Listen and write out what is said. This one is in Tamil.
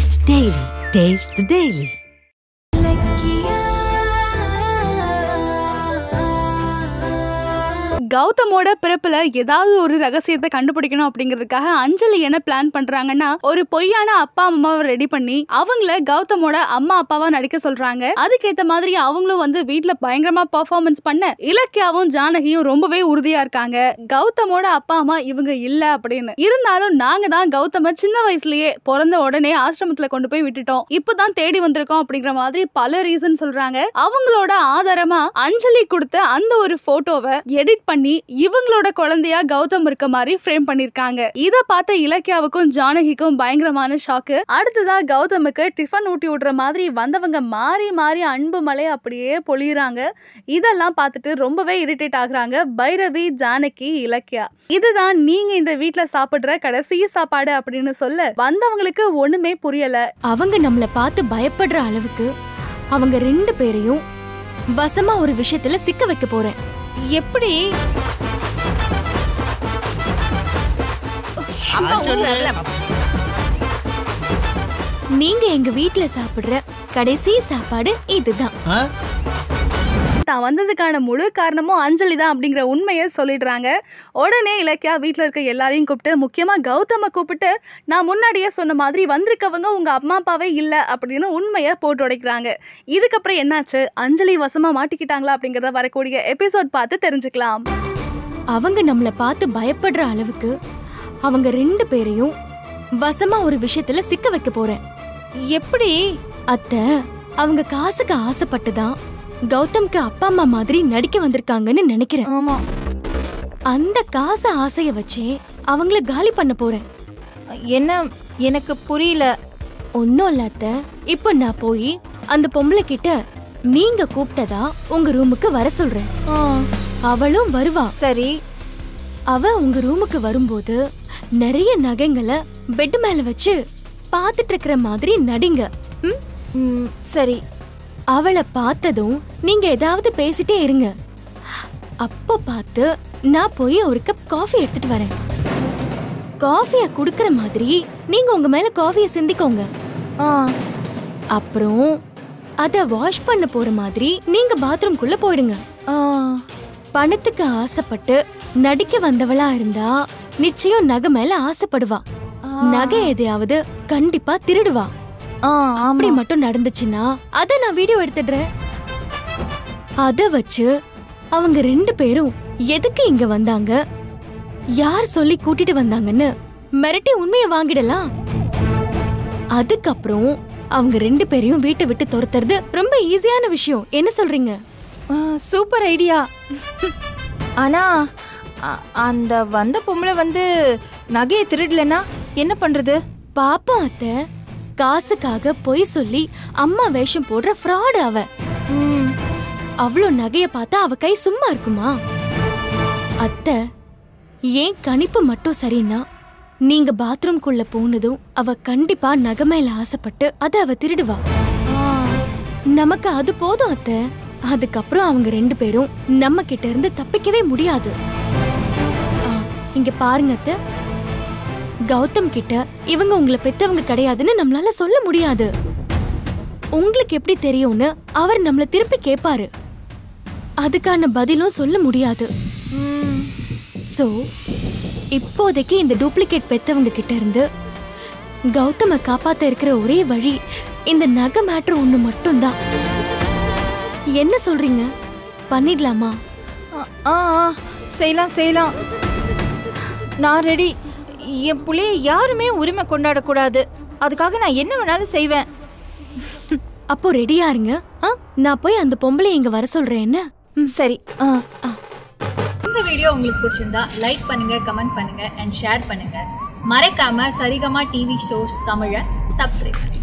Taste the Daily. Taste the Daily. கௌதமோட பிறப்புல ஏதாவது ஒரு ரகசியத்தை கண்டுபிடிக்கணும் அப்படிங்கிறதுக்காக அஞ்சலி என்ன பிளான் பண்றாங்கன்னா ஒரு பொய்யான அப்பா அம்மாவை ரெடி பண்ணி அவங்கள கௌதமோட அம்மா அப்பாவா நடிக்க சொல்றாங்க அதுக்கேத்த மாதிரி அவங்களும் வந்து வீட்ல பயங்கரமா பெர்ஃபார்மன்ஸ் பண்ண இலக்கியாவும் ஜானகியும் ரொம்பவே உறுதியா இருக்காங்க கௌதமோட அப்பா அம்மா இவங்க இல்ல அப்படின்னு இருந்தாலும் நாங்க தான் கௌதம சின்ன வயசுலயே பிறந்த உடனே ஆசிரமத்துல கொண்டு போய் விட்டுட்டோம் இப்பதான் தேடி வந்திருக்கோம் அப்படிங்கிற மாதிரி பல ரீசன் சொல்றாங்க அவங்களோட ஆதாரமா அஞ்சலி கொடுத்த அந்த ஒரு போட்டோவை எடிட் பண்ணி இவங்களோட குழந்தையா கௌதம் இருக்க மாதிரி ஃப்ரேம் பண்ணிருக்காங்க இத பார்த்த இலக்கியாவுக்கும் ஜானகிக்கும் பயங்கரமான ஷாக்கு அடுத்ததா கௌதமுக்கு டிஃபன் ஊட்டி விடுற மாதிரி வந்தவங்க மாறி மாறி அன்பு மலை அப்படியே பொழியுறாங்க இதெல்லாம் பார்த்துட்டு ரொம்பவே இரிட்டேட் ஆகுறாங்க பைரவி ஜானகி இலக்கியா இதுதான் நீங்க இந்த வீட்ல சாப்பிடுற கடைசி சாப்பாடு அப்படின்னு சொல்ல வந்தவங்களுக்கு ஒண்ணுமே புரியல அவங்க நம்மள பார்த்து பயப்படுற அளவுக்கு அவங்க ரெண்டு பேரையும் வசமா ஒரு விஷயத்துல சிக்க வைக்க போறேன் எப்படி நீங்க எங்க வீட்ல சாப்பிடுற கடைசி சாப்பாடு இதுதான் தான் வந்ததுக்கான முழு காரணமும் அஞ்சலி தான் அப்படிங்கிற உண்மையை சொல்லிடுறாங்க உடனே இலக்கியா வீட்டில் இருக்க எல்லாரையும் கூப்பிட்டு முக்கியமாக கௌதமை கூப்பிட்டு நான் முன்னாடியே சொன்ன மாதிரி வந்திருக்கவங்க உங்கள் அம்மா அப்பாவே இல்லை அப்படின்னு உண்மையை போட்டு உடைக்கிறாங்க இதுக்கப்புறம் என்னாச்சு அஞ்சலி வசமாக மாட்டிக்கிட்டாங்களா அப்படிங்கிறத வரக்கூடிய எபிசோட் பார்த்து தெரிஞ்சுக்கலாம் அவங்க நம்மள பார்த்து பயப்படுற அளவுக்கு அவங்க ரெண்டு பேரையும் வசமா ஒரு விஷயத்துல சிக்க வைக்க போறேன் எப்படி அத்த அவங்க காசுக்கு ஆசைப்பட்டுதான் கௌதம்க்கு அப்பா அம்மா மாதிரி நடிக்க வந்திருக்காங்கன்னு நினைக்கிறேன் ஆமா அந்த காசு ஆசைய வச்சே அவங்கள காலி பண்ண போறேன் என்ன எனக்கு புரியல ஒன்னும் இல்ல அத்த இப்ப நான் போய் அந்த பொம்பளை கிட்ட நீங்க கூப்பிட்டதா உங்க ரூமுக்கு வர சொல்றேன் ஆ, அவளும் வருவா சரி அவ உங்க ரூமுக்கு வரும்போது நிறைய நகைங்களை பெட் மேல வச்சு பாத்துட்டு இருக்கிற மாதிரி நடிங்க ம்? ம், சரி அவளை பார்த்ததும் நீங்க ஏதாவது பேசிட்டே இருங்க அப்ப பார்த்து நான் போய் ஒரு கப் காஃபி எடுத்துட்டு வரேன் காஃபிய குடுக்கற மாதிரி நீங்க உங்க மேல காஃபிய சிந்திக்கோங்க ஆ அப்புறம் அத வாஷ் பண்ண போற மாதிரி நீங்க பாத்ரூம்குள்ள போயிடுங்க ஆ பணத்துக்கு ஆசைப்பட்டு நடிக்க வந்தவளா இருந்தா நிச்சயம் நகை மேல ஆசைப்படுவா ஆ. நகை எதையாவது கண்டிப்பா திருடுவா ஆ அப்படி ஆமா மட்டும் நடந்துச்சுன்னா அத நான் வீடியோ எடுத்துடுறேன் அத வச்சு அவங்க ரெண்டு பேரும் எதுக்கு இங்க வந்தாங்க யார் சொல்லி கூட்டிட்டு வந்தாங்கன்னு மிரட்டி உண்மையை வாங்கிடலாம் அதுக்கப்புறம் அவங்க ரெண்டு பேரையும் வீட்டை விட்டு துரத்துறது ரொம்ப ஈஸியான விஷயம் என்ன சொல்றீங்க ஆ, சூப்பர் ஐடியா ஆனா அ- அந்த வந்த பொம்பளை வந்து நகையை திருடலனா என்ன பண்றது பாப்போம் அத்த காசுக்காக பொய் சொல்லி அம்மா வேஷம் போடுற ஃப்ராட் அவ ம், அவ்வளோ நகைய பார்த்தா அவ கை சும்மா இருக்குமா அத்தை ஏன் கணிப்பு மட்டும் சரின்னா நீங்க பாத்ரூம்குள்ள போனதும் அவ கண்டிப்பா நகை மேல ஆசைப்பட்டு அத அவ திருடுவா ஆ, நமக்கு அது போதும் அத்தை அதுக்கப்புறம் அவங்க ரெண்டு பேரும் நம்ம கிட்ட இருந்து தப்பிக்கவே முடியாது ஆ, இங்க பாருங்க அத்தை கௌதம் கிட்ட இவங்க உங்களை பெத்தவங்க கிடையாதுன்னு நம்மளால சொல்ல முடியாது உங்களுக்கு எப்படி தெரியும்னு அவர் நம்மள திருப்பி கேட்பாரு அதுக்கான பதிலும் சொல்ல முடியாது ம், சோ இப்போதைக்கு இந்த டூப்ளிகேட் பெத்தவங்க கிட்ட இருந்து கௌதம காப்பாத்த இருக்கிற ஒரே வழி இந்த நகை மேட்ரு ஒண்ணு மட்டும்தான் என்ன சொல்றீங்க பண்ணிடலாமா ஆ, ஆ ஆ, செய்யலாம் செய்யலாம் நான் ரெடி என் புள்ளைய யாருமே உரிமை கொண்டாடக்கூடாது அதுக்காக நான் என்ன வேணாலும் செய்வேன் அப்போ ரெடியா இருங்க ஆ நான் போய் அந்த பொம்பளை இங்க வர சொல்றேன் என்ன சரி ஆ இந்த வீடியோ உங்களுக்கு பிடிச்சிருந்தா லைக் பண்ணுங்க கமெண்ட் பண்ணுங்க அண்ட் ஷேர் பண்ணுங்க மறக்காம சரிகமா டிவி ஷோஸ் தமிழை சப்ஸ்கிரைப் பண்ணுங்க